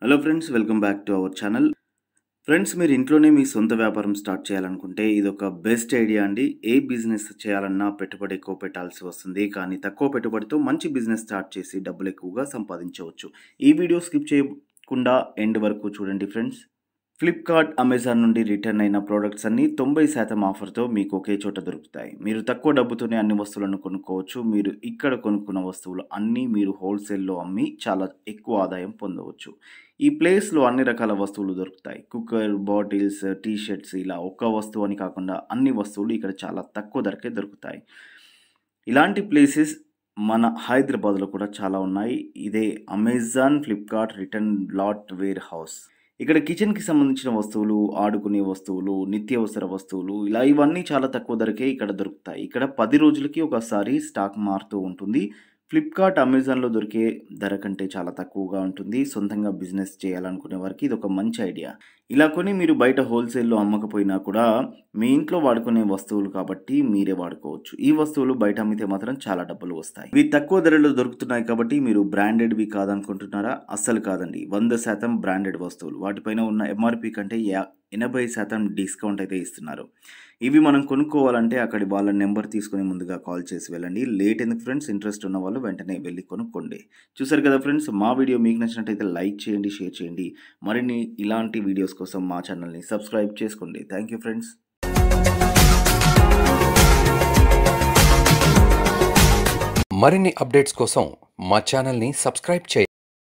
hello friends welcome back to our channel friends మీరు ఇంట్లోనే మీ సొంత వ్యాపారం స్టార్ట్ చేయాలనుకుంటే ఇది ఒక బెస్ట్ ఐడియా అండి ఏ బిజినెస్ చేయాలన్నా పెట్టుబడి ఎక్కువ పెట్టాల్సి వస్తుంది కానీ తక్కువ పెట్టుబడితో మంచి బిజినెస్ స్టార్ట్ చేసి డబ్బులు ఎక్కువగా సంపాదించవచ్చు ఈ వీడియో స్కిప్ చేయకుండా ఎండ్ వరకు చూడండి ఫ్రెండ్స్ ఫ్లిప్కార్ట్ అమెజాన్ నుండి రిటర్న్ అయిన ప్రోడక్ట్స్ అన్ని తొంభై శాతం ఆఫర్తో మీకు ఒకే చోట దొరుకుతాయి మీరు తక్కువ డబ్బుతోనే అన్ని వస్తువులను కొనుక్కోవచ్చు మీరు ఇక్కడ కొనుక్కున్న వస్తువులు అన్నీ మీరు హోల్సేల్లో అమ్మి చాలా ఎక్కువ ఆదాయం పొందవచ్చు ఈ ప్లేస్లో అన్ని రకాల వస్తువులు దొరుకుతాయి కుక్కర్ బాటిల్స్ టీ షర్ట్స్ ఇలా ఒక్క వస్తువు అని కాకుండా అన్ని వస్తువులు ఇక్కడ చాలా తక్కువ ధరకే దొరుకుతాయి ఇలాంటి ప్లేసెస్ మన హైదరాబాద్లో కూడా చాలా ఉన్నాయి ఇదే Amazon Flipkart return lot warehouse ఇక్కడ కిచెన్కి సంబంధించిన వస్తువులు ఆడుకునే వస్తువులు నిత్యావసర వస్తువులు ఇలా ఇవన్నీ చాలా తక్కువ ధరకే ఇక్కడ దొరుకుతాయి ఇక్కడ పది రోజులకి ఒకసారి స్టాక్ మారుతూ ఉంటుంది ఫ్లిప్కార్ట్ అమెజాన్లో దొరికే ధర కంటే చాలా తక్కువగా ఉంటుంది సొంతంగా బిజినెస్ చేయాలనుకునే వారికి ఇది ఒక మంచి ఐడియా ఇలా కొని మీరు బయట హోల్సేల్లో అమ్మకపోయినా కూడా మీ ఇంట్లో వాడుకునే వస్తువులు కాబట్టి మీరే వాడుకోవచ్చు ఈ వస్తువులు బయట అమ్మితే మాత్రం చాలా డబ్బులు వస్తాయి ఇవి తక్కువ ధరలో దొరుకుతున్నాయి కాబట్టి మీరు బ్రాండెడ్వి కాదనుకుంటున్నారా అస్సలు కాదండి వంద శాతం బ్రాండెడ్ వస్తువులు వాటిపైన ఉన్న ఎంఆర్పి కంటే యా ఎనభై శాతం డిస్కౌంట్ అయితే ఇస్తున్నారు ఇవి మనం కొనుక్కోవాలంటే అక్కడి వాళ్ళ నెంబర్ తీసుకుని ముందుగా కాల్ చేసి వెళ్ళండి లేట్ ఎందుకు ఫ్రెండ్స్ ఇంట్రెస్ట్ ఉన్న వాళ్ళు వెంటనే వెళ్ళి కొనుక్కోండి చూసారు కదా ఫ్రెండ్స్ మా వీడియో మీకు నచ్చినట్టయితే లైక్ చేయండి షేర్ చేయండి మరిన్ని ఇలాంటి వీడియోస్ కోసం మా ఛానల్ని సబ్స్క్రైబ్ చేసుకోండి థ్యాంక్ యూ ఫ్రెండ్స్ మరిన్ని అప్డేట్స్ కోసం మా ఛానల్ని సబ్స్క్రైబ్ చేయండి